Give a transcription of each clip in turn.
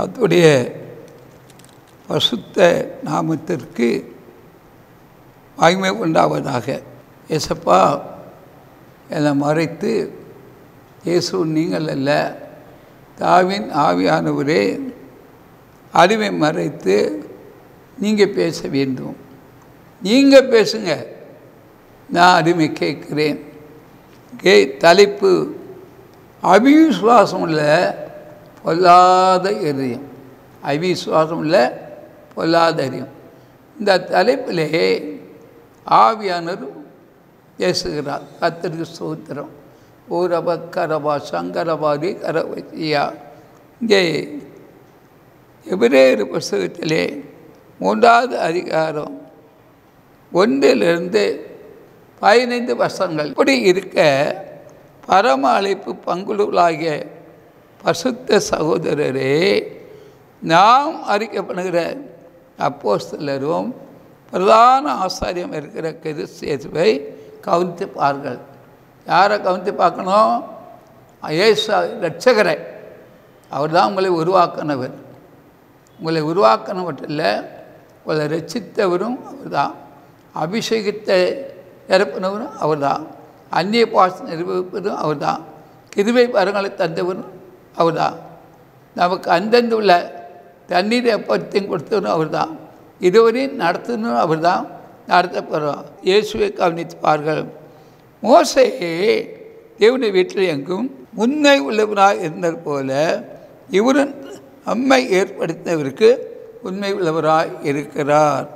கர்த்தருடைய பசுத்த நாமத்திற்கு மகிமை உண்டாவதாக ஏசப்பா என்னை மறைத்து இயேசு நீங்கள் அல்ல தாவின் ஆவியானவரே அறிவை மறைத்து நீங்கள் பேச வேண்டும் நீங்கள் பேசுங்க நான் அடிமை கேட்கிறேன் கே தலைப்பு அவிசுவாசம் உள்ள பொல்லாத இதயம் அவிசுவாசம் உள்ள பொல்லாத இதயம் இந்த தலைப்பிலே ஆவியானவர் பேசுகிறார் கத்திற்கு சூத்திரம் ஊரப கரபா சங்கரபாரி கரவசியா இங்கே எபிரேயர் புஸ்தகத்திலே மூன்றாவது அதிகாரம் ஒன்றிலிருந்து பதினைந்து வருஷங்கள் இப்படி இருக்க பரம அழைப்பு பங்குலாகிய பசுத்த சகோதரரே நாம் அறிக்கப்படுகிற அப்போஸ்தலரும் பிரதான ஆசாரியம் இருக்கிற கிறிஸ்தியேசுவை கவனித்துப்பார்கள் யாரை கவனித்து பார்க்கணும் ஏசு ரட்சகரை அவர் தான் உங்களை உருவாக்கினவர் உங்களை உருவாக்கின மட்டும் இல்லை உங்களை ரட்சித்தவரும் அவர் தான் அபிஷேகத்தை நிரப்பினவரும் அவர் தான் அந்நிய பாசம் நிரூபிப்பதும் அவர் தான் கிருவை வரங்களை தந்தவரும் அவர் தான் நமக்கு அந்தந்த உள்ள தண்ணீரை எப்பத்தையும் கொடுத்தவரும் அவர் தான் இதுவரையும் நடத்தணும் அவர் தான் நடத்த போகிறோம் இயேசுவை கவனிப்பார்கள் மோசையே தேவனுடைய வீட்டில் எங்கும் உண்மை உள்ளவராக இருந்தது போல இவரும் நம்மை ஏற்படுத்தினவருக்கு உண்மை உள்ளவராய் இருக்கிறார்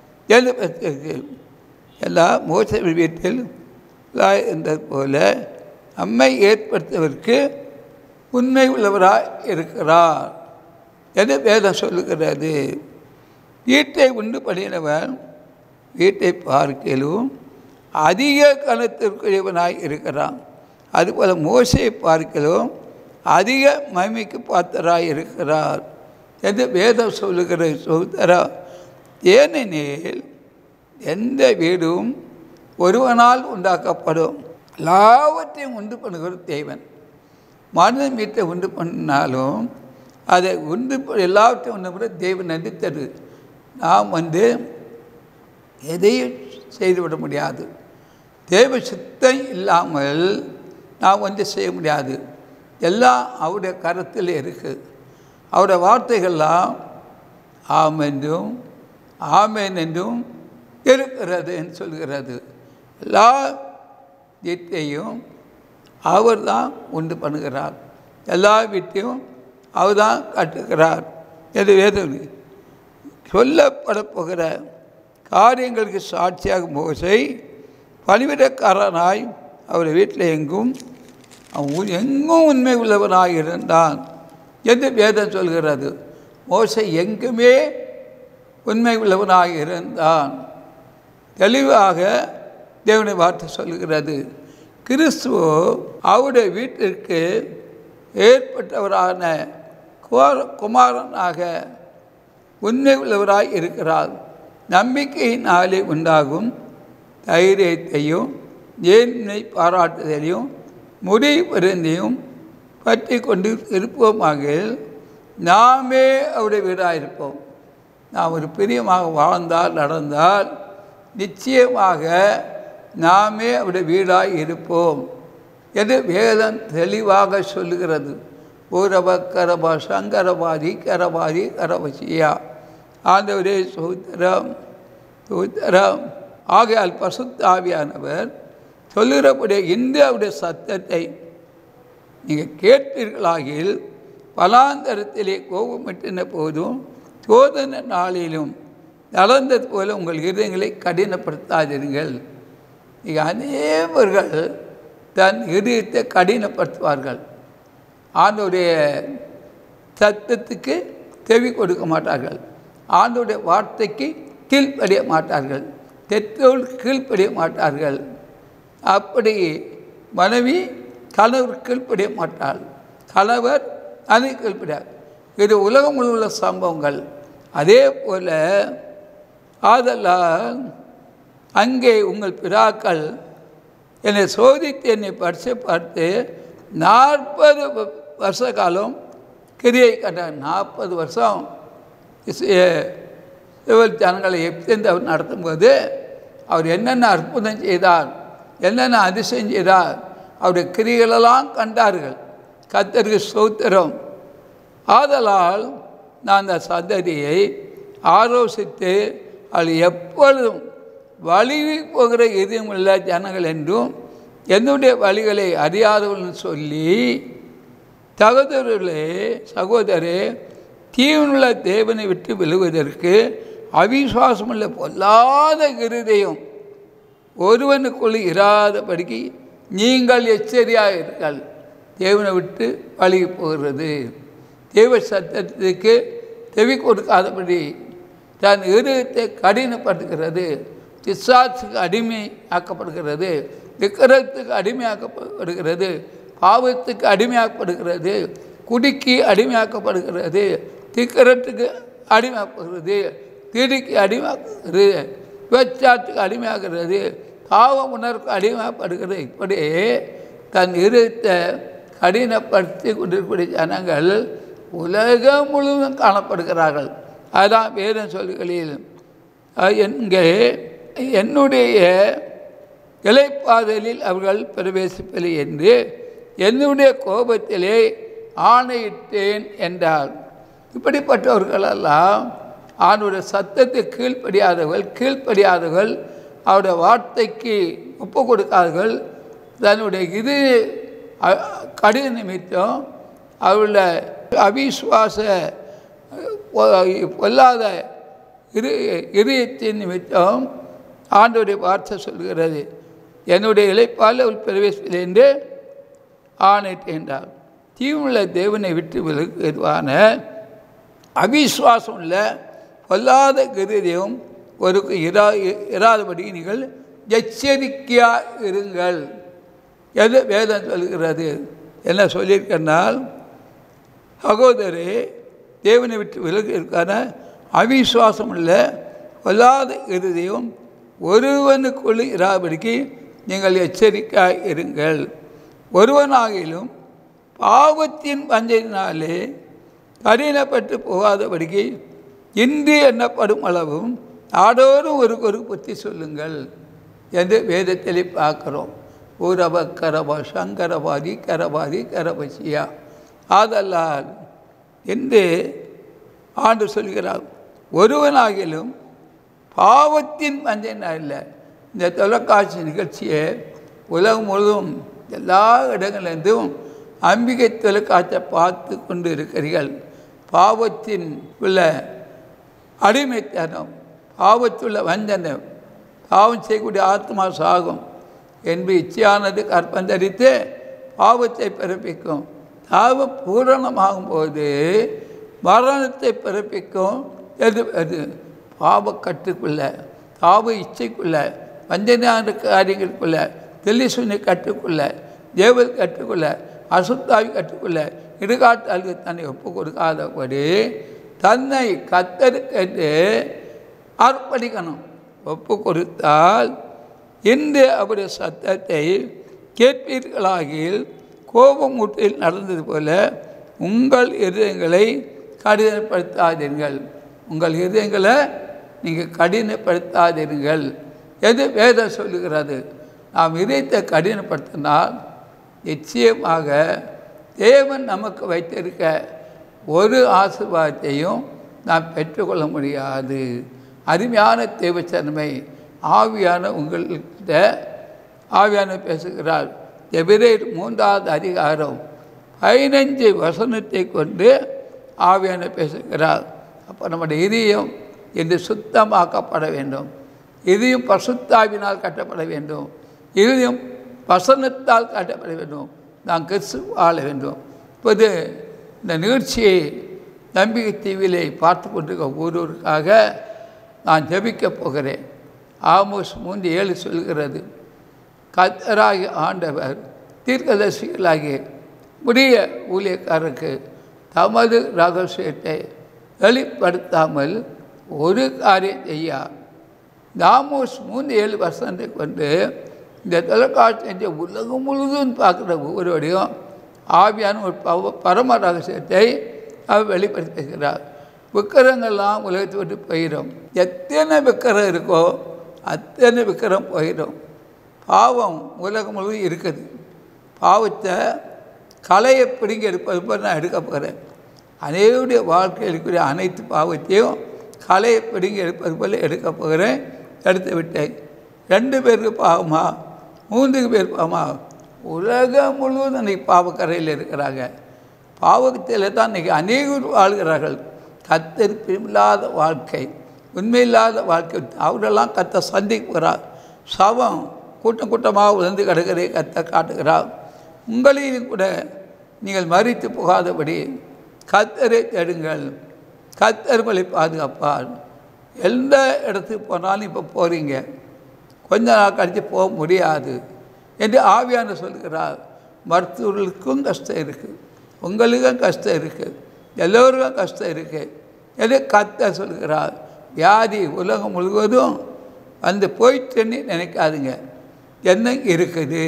எல்லா மோச வீட்டில் இருந்தது போல நம்மை ஏற்படுத்தவருக்கு உண்மை உள்ளவராய் இருக்கிறார் எது வேதம் சொல்லுகிறது வீட்டை உண்டு பண்ணினவன் வீட்டை பார்க்கலும் அதிக கணத்திற்குரியவனாய் இருக்கிறான் அதுபோல் மோசையை பார்க்கலும் அதிக மகிமைக்கு பாத்திராய் இருக்கிறார் என்று வேதம் சொல்லுகிற சோதரா ஏனெனில் எந்த வீடும் ஒருவனால் உண்டாக்கப்படும் எல்லாவற்றையும் உண்டு பண்ணுகிற தேவன் மனிதன் வீட்டை உண்டு பண்ணினாலும் அதை உண்டு எல்லாவற்றையும் உண்டு பண்ண தேவன் நடித்தது நாம் வந்து எதையும் செய்துவிட முடியாது தேவ சித்தம் இல்லாமல் நாம் வந்து செய்ய முடியாது எல்லாம் அவருடைய கருத்தில் இருக்குது அவருடைய வார்த்தைகள்லாம் ஆம் என்றும் ஆமேன் என்றும் இருக்கிறது என்று சொல்கிறது எல்லா வீட்டையும் அவர் தான் உண்டு பண்ணுகிறார் எல்லா வீட்டையும் அவர் தான் கட்டுகிறார் எது வேதம் சொல்லப்பட போகிற காரியங்களுக்கு சாட்சியாக மோசை பணிவிடக்காரனாய் அவர் வீட்டில் எங்கும் அவன் எங்கும் உண்மை உள்ளவனாக இருந்தான் என்று வேதம் சொல்கிறது மோசை எங்குமே உண்மை உள்ளவனாக இருந்தான் தெளிவாக தேவனை வார்த்தை சொல்கிறது கிறிஸ்துவோ அவருடைய வீட்டிற்கு ஏற்பட்டவரான குமார குமாரனாக உண்மை உள்ளவராய் இருக்கிறார் நம்பிக்கையினாலே உண்டாகும் தைரியத்தையும் ஏழ்மை பாராட்டுதலையும் முடிவருந்தையும் பற்றி கொண்டு இருப்போமாக நாமே அவருடைய வீடாக இருப்போம் நாம் ஒரு பிரியமாக வாழ்ந்தால் நடந்தால் நிச்சயமாக நாமே அவருடைய வீடாக இருப்போம் எது வேதம் தெளிவாக சொல்லுகிறது ஊரப கரபா சங்கரபாதி கரபாதி கரவசியா ஆண்டவரே சோதரம் சோதரம் ஆகையால் பசுத்தாவியானவர் சொல்லுகிறபடிய இந்தியாவுடைய சத்தத்தை நீங்கள் கேட்பீர்களாகில் பலாந்தரத்திலே கோபமிட்டின போதும் சோதனை நாளிலும் நடந்தது போல உங்கள் இதயங்களை கடினப்படுத்தாதீர்கள் இங்கே அநேகர்கள் தன் இதயத்தை கடினப்படுத்துவார்கள் ஆண்டோடைய சத்தத்துக்கு செவி கொடுக்க மாட்டார்கள் ஆண்டோடைய வார்த்தைக்கு கீழ்ப்படிய மாட்டார்கள் தெற்றோடு கீழ்ப்படிய மாட்டார்கள் அப்படி மனைவி கணவர் கீழ்ப்படிய மாட்டாள் கணவர் அது கீழ்ப்படியார் இது உலகம் உள்ள சம்பவங்கள் அதே போல் ஆதலால் அங்கே உங்கள் பிதாக்கள் என்னை சோதித்து என்னை பரிசு பார்த்து நாற்பது வருஷ காலம் கிரியை கண்டார் நாற்பது வருஷம் இஸ்- எ- இஸ்ரவேல் ஜனங்களை எப்திந்து அவர் நடத்தும்போது அவர் என்னென்ன அற்புதம் செய்தார் என்னென்ன அதிசயம் செய்தார் அவருடைய கிரிகளெல்லாம் கண்டார்கள் கத்தருக்கு ஸ்தோத்திரம் ஆதலால் நான் அந்த சந்ததியை ஆலோசித்து அது எப்பொழுதும் வழி போகிற இதயமுள்ள ஜனங்கள் என்றும் என்னுடைய வழிகளை அறியாதவர்கள் சொல்லி சகோதரர்களே சகோதரே தீவனுள்ள தேவனை விட்டு விழுவதற்கு அவிசுவாசமுள்ள பொல்லாத இருதயம் ஒருவனுக்குள் இராதபடிக்கு நீங்கள் எச்சரியாக இருங்கள் தேவனை விட்டு வழி போகிறது தேவ சத்தத்துக்கு செவி கொடுக்காதபடி தன் இருதயத்தை கடினப்படுத்துகிறது பிசாசுக்கு அடிமை ஆக்கப்படுகிறது விக்கிரகத்துக்கு அடிமையாக்கப்படுகிறது பாவத்துக்கு அடிமையாக்கப்படுகிறது குடிக்கு அடிமையாக்கப்படுகிறது திக்கரத்துக்கு அடிமையாக்கப்படுகிறது திடிக்கு அடிமையாக்குகிறது விபச்சாரத்துக்கு அடிமையாகிறது பாவ உணர்வுக்கு அடிமையாக்கப்படுகிறது இப்படி தன் இருத்தை கடினப்படுத்தி கொண்டிருக்கக்கூடிய ஜனங்கள் உலகம் முழுவதும் காணப்படுகிறார்கள் அதுதான் வேதம் சொல்களில் எங்கே என்னுடைய இலைப்பாதலில் அவர்கள் பிரவேசிப்பதில்லை என்று என்னுடைய கோபத்திலே ஆணையிட்டேன் என்றார் இப்படிப்பட்டவர்களெல்லாம் அவனுடைய சத்தத்தை கீழ்ப்படியாதவர்கள் கீழ்ப்படியாதவர்கள் அவருடைய வார்த்தைக்கு ஒப்பு கொடுக்காதவர்கள் தன்னுடைய இது அ- கடின நிமித்தம் அவருடைய அவிசுவாச பொ- பொல்லாத இரு இதயத்தின் நிமித்தம் ஆண்டோடைய வார்த்தை சொல்கிறது என்னுடைய இழைப்பால் அவள் பிரவேசிப்பது என்று ஆணையிட்டார் தீவுள்ள தேவனை விட்டு விலகுவான அவிசுவாசம் உள்ள பொல்லாத கிருதியும் ஒரு இரா இராதபடி நீங்கள் எச்சரிக்கையாக இருங்கள் எது வேதம் சொல்கிறது என்ன சொல்லியிருக்கனால் சகோதரே தேவனை விட்டு விலகிற்கான அவிசுவாசம் உள்ள பொல்லாத இருதயம் ஒருவனுக்குள் இராபடிக்கு நீங்கள் எச்சரிக்கையாக இருங்கள் ஒருவனாகிலும் பாவத்தின் பஞ்சத்தினாலே கடினப்பட்டு போகாதபடிக்கு இன்று எண்ணப்படும் அளவும் நாடோறும் ஒரு ஒரு புத்தி சொல்லுங்கள் என்று வேதத்தில் பார்க்கிறோம் ஊரப கரபா சங்கரபாதி கரபாதி கரபசியா ஆதலால் என்று ஆண்டு சொல்கிறார் ஒருவனாகிலும் பாவத்தின் வஞ்சனா இல்லை இந்த தொலைக்காட்சி நிகழ்ச்சியை உலகம் முழுவதும் எல்லா இடங்களிலிருந்தும் அம்பிகை தொலைக்காட்சியை பார்த்து கொண்டு இருக்கிறீர்கள் பாவத்தின் உள்ள அடிமைத்தனம் பாவத்துள்ள வஞ்சனம் பாவம் செய்யக்கூடிய ஆத்மா சாகும் என்பது இச்சையானது கற்பந்தரித்து பாவத்தை பிறப்பிக்கும் பாவம் பூரணமாகும் போது மரணத்தை பிறப்பிக்கும் எது அது பாவக்கட்டுக்குள்ள பாவ இச்சைக்குள்ள வஞ்சனையான காரியங்களுக்குள்ள தெல்லிசுனி கட்டுக்குள்ள தேவல் கட்டுக்குள்ள அசுத்தாவி கட்டுக்குள்ள இடுகாட்டாளுக்கு தன்னை ஒப்பு கொடுக்காதபடி தன்னை கத்தருக்கென்று அர்ப்பணிக்கணும் ஒப்பு கொடுத்தால் இன்று அவருடைய சத்தத்தை கேட்பீர்களாகில் கோபமூட்டில் நடந்தது போல உங்கள் இதயங்களை கடினப்படுத்தாதீர்கள் உங்கள் இதயங்களை நீங்கள் கடினப்படுத்தாதீர்கள் எது வேதம் சொல்லுகிறது நாம் இதயத்தை கடினப்படுத்தினால் நிச்சயமாக தேவன் நமக்கு வைத்திருக்க ஒரு ஆசீர்வாதத்தையும் நாம் பெற்றுக்கொள்ள முடியாது அருமையான தேவச்சன்மை ஆவியான உங்கள்கிட்ட ஆவியான பேசுகிறார் எபிரேர் மூன்றாவது அதிகாரம் பதினஞ்சு வசனத்தை கொண்டு ஆவியான பேசுகிறார் அப்போ நம்முடைய இதயம் என்று சுத்தமாக்கப்பட வேண்டும் இதயம் பசுத்தாவினால் கட்டப்பட வேண்டும் இதயம் வசனத்தால் கட்டப்பட வேண்டும் நாம் கிறிஸ்து வாழ வேண்டும் இப்போது இந்த நிகழ்ச்சியை நம்பிக்கை தீவிலே பார்த்து கொண்டிருக்க ஒருவருக்காக நான் ஜெபிக்கப் போகிறேன் ஆமோஸ் மூன்று ஏழு சொல்கிறது கத்தராகிய ஆண்டவர் தீர்க்கதரிசிகளாகிய புதிய ஊழியக்காரருக்கு தமது ரகசியத்தை வெளிப்படுத்தாமல் ஒரு காரியம் செய்யார் தாமோஸ் மூன்று ஏழு வருஷத்தை கொண்டு இந்த தொலைக்காட்சி உலகம் முழுவதும் பார்க்குற ஒவ்வொருவரையும் ஆவியான ஒரு பவ பரம ரகசியத்தை அவர் வெளிப்படுத்துகிறார் விக்கிரங்கள்லாம் உலகத்தை விட்டு போயிடும் எத்தனை விக்கிரம் இருக்கோ அத்தனை விக்கிரம் போயிடும் பாவம் உலகம் முழுவதும் இருக்குது பாவத்தை கலையை பிடிங்கி எடுப்பது போல் நான் எடுக்க போகிறேன் அனைவருடைய வாழ்க்கையில் இருக்கக்கூடிய அனைத்து பாவத்தையும் கலையை பிடிங்கி எடுப்பது போல் எடுக்க போகிறேன் எடுத்து விட்டேன் ரெண்டு பேருக்கு பாவமா மூன்று பேர் பாவமா உலகம் முழுவதும் இன்றைக்கி பாவக்கரையில் இருக்கிறாங்க பாவத்தில் தான் இன்றைக்கி அநேகர் வாழ்கிறார்கள் கத்தரிப்பில்லாத வாழ்க்கை உண்மையில்லாத வாழ்க்கை அவரெல்லாம் கத்த சந்திக்கிறார் சவம் கூட்டம் கூட்டமாக விழுந்து கிடக்கிறே கத்த காட்டுகிறார் உங்களையும் கூட நீங்கள் மறித்து போகாதபடி கத்தரை தேடுங்கள் கத்தர் வழி பாதுகாப்பார் எந்த இடத்துக்கு போனாலும் இப்போ போகிறீங்க கொஞ்ச நாள் கழித்து போக முடியாது என்று ஆவியான சொல்கிறார் மருத்துவர்களுக்கும் கஷ்டம் இருக்குது உங்களுக்கும் கஷ்டம் இருக்குது எல்லோருக்கும் கஷ்டம் இருக்குது என்று கத்த சொல்கிறார் வியாதி உலகம் முழுவதும் வந்து போயிட்டுன்னு நினைக்காதுங்க என்ன இருக்குது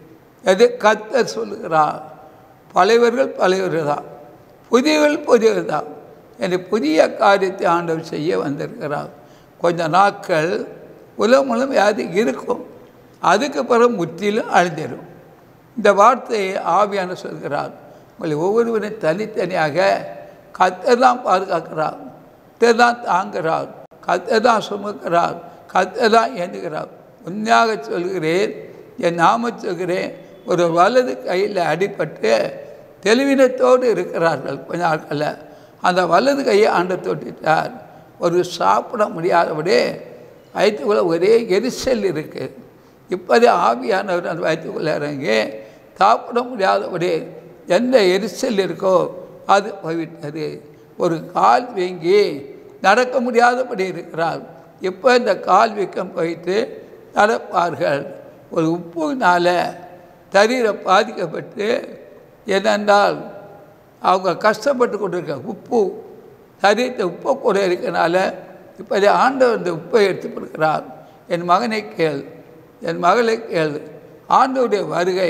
எது கத்த சொல்லுகிறார் பழையவர்கள் பழையவர்கள் தான் புதியவர்கள் புதியவர் தான் என்று புதிய காரியத்தை ஆண்டவர் செய்ய வந்திருக்கிறார் கொஞ்ச நாட்கள் உலகம் முழுவதும் வியாதி இருக்கும் அதுக்கு பிறகு முற்றிலும் அழிஞ்சிடும் இந்த வார்த்தையை ஆவியான சொல்கிறார் உங்களை ஒவ்வொருவரையும் தனித்தனியாக கத்தை தான் பாதுகாக்கிறார் கத்தை தான் தாங்குகிறார் கத்தை தான் சுமக்கிறார் கத்தை தான் ஏந்துகிறார் உண்மையாக சொல்கிறேன் என் நாம சொல்கிறேன் ஒரு வலது கையில் அடிபட்டு தெளிவினத்தோடு இருக்கிறார்கள் கொஞ்ச நாட்களில் அந்த வலது கையை ஆண்டு தொட்டிட்டார் ஒரு சாப்பிட முடியாதபடி வயிற்றுக்குள்ளே ஒரே எரிச்சல் இருக்குது இப்போதே ஆவியானவர் அந்த வயிற்றுக்குள்ளே இறங்கி சாப்பிட முடியாதபடி எந்த எரிச்சல் இருக்கோ அது போய்விட்டது ஒரு கால் வீங்கி நடக்க முடியாதபடி இருக்கிறார் இப்போ இந்த கால் வீக்கம் போயிட்டு நடப்பார்கள் ஒரு உப்புனால தரீரை பாதிக்கப்பட்டு என்னென்றால் அவங்க கஷ்டப்பட்டு கொண்டிருக்க உப்பு சரீரத்தை உப்பை கூட இருக்கனால இப்போ ஆண்டவர் இந்த உப்பை எடுத்து கொடுக்கிறார் என் மகனை கேள் என் மகளை கேள் ஆண்டவருடைய வருகை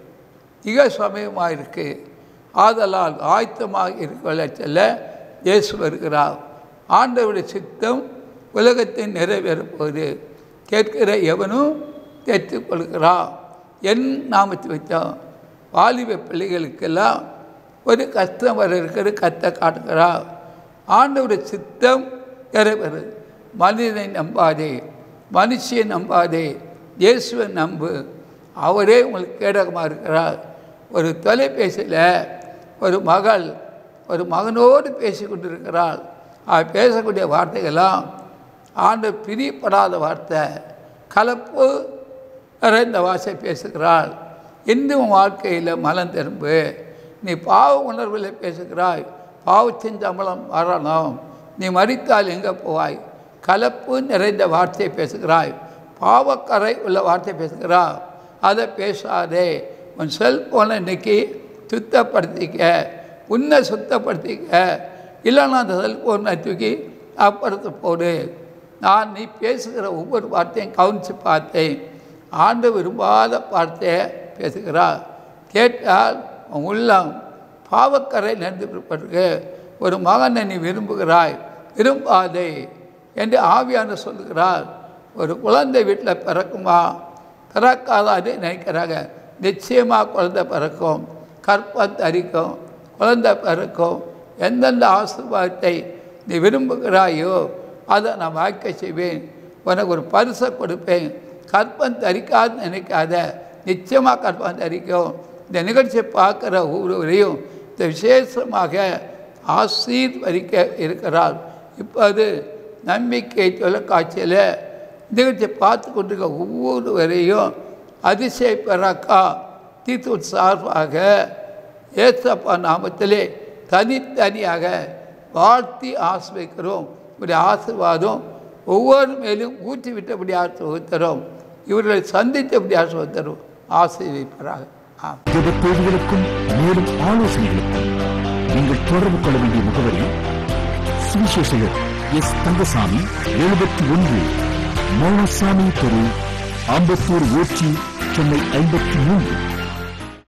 மிக சமயமாக இருக்குது ஆதலால் ஆயத்தமாக இருக்க செல்ல இயேசு வருகிறார் ஆண்டவருடைய சித்தம் உலகத்தின் நிறைவேறப் போகுது கேட்கிற எவனும் கேட்டுக்கொள்கிறான் என் நாமத்தை வச்சோம் வாலிப பிள்ளைகளுக்கெல்லாம் ஒரு கஷ்டம் வர இருக்கிற கத்தை காட்டுகிறா ஆண்டவருடைய சித்தம் நிறைவேறு மனிதனை நம்பாதே மனுஷியை நம்பாதே இயேசுவை நம்பு அவரே உங்களுக்கு கேடகமாக இருக்கிறார் ஒரு தொலைபேசியில் ஒரு மகள் ஒரு மகனோடு பேசி கொண்டிருக்கிறாள் அவள் பேசக்கூடிய வார்த்தைகள்லாம் ஆண்டு பிரியப்படாத வார்த்தை கலப்பு நிறைந்த வாசை பேசுகிறாள் இன்னும் வாழ்க்கையில் மலம் திரும்பு நீ பாவ உணர்வில் பேசுகிறாய் பாவத்தின் சம்பளம் வரணும் நீ மறித்தால் எங்கே போவாய் கலப்பு நிறைந்த வார்த்தையை பேசுகிறாய் பாவக்கரை உள்ள வார்த்தை பேசுகிறாய் அதை பேசாதே உன் செல்ஃபோனை இன்னைக்கு சுத்தப்படுத்திக்க உன்னை சுத்தப்படுத்திக்க இல்லைன்னா அந்த செல்ஃபோனை தூக்கி அப்புறத்து போடு நான் நீ பேசுகிற ஒவ்வொரு வார்த்தையும் கவனித்து பார்த்தேன் ஆண்டு விரும்பாத வார்த்தையை பேசுகிறார் கேட்டால் உன் உள்ளம் பாவக்கரை நடந்து பிறப்பதற்கு ஒரு மகனை நீ விரும்புகிறாய் விரும்பாதே என்று ஆவியான சொல்லுகிறார் ஒரு குழந்தை வீட்டில் பிறக்குமா பிறக்காதான்னு நினைக்கிறாங்க நிச்சயமாக குழந்தை பிறக்கும் கற்பம் தரிக்கும் குழந்தை பிறக்கும் எந்தெந்த ஆசீர்வாதத்தை நீ விரும்புகிறாயோ அதை நான் வாய்க்க செய்வேன் உனக்கு ஒரு பரிசை கொடுப்பேன் கற்பம் தரிக்காது நினைக்காத நிச்சயமாக கற்பம் தரிக்கும் இந்த நிகழ்ச்சியை பார்க்குற ஒவ்வொருவரையும் இந்த விசேஷமாக ஆசீர்வதிக்க இருக்கிறார் இப்போது நம்பிக்கை தொலைக்காட்சியில் நிகழ்ச்சியை பார்த்து கொண்டிருக்க ஒவ்வொருவரையும் அதிசய பெறாக்கா தீத்து சார்பாக ஏசப்பா நாமத்திலே தனித்தனியாக வாழ்த்தி ஆசிர்வதிக்கிறோம் இப்படி ஆசீர்வாதம் ஒவ்வொரு மேலும் ஊற்றி விட்டபடி ஆசிர்வதித்தரும் இவர்களை சந்தித்தபடி ஆசிர்வதித்தரும் ஆசீர்வதிப்பராக ஆ ஜெப தேவைகளுக்கும் மேலும் ஆலோசனைகளுக்கும் நீங்கள் தொடர்பு கொள்ள வேண்டிய முகவரி சுவிசேஷகர் எஸ் தங்கசாமி எழுபத்தி ஒன்று மௌனசாமி தெரு ஆம்பத்தூர் ஊர்ச்சி சென்னை ஐம்பத்தி மூன்று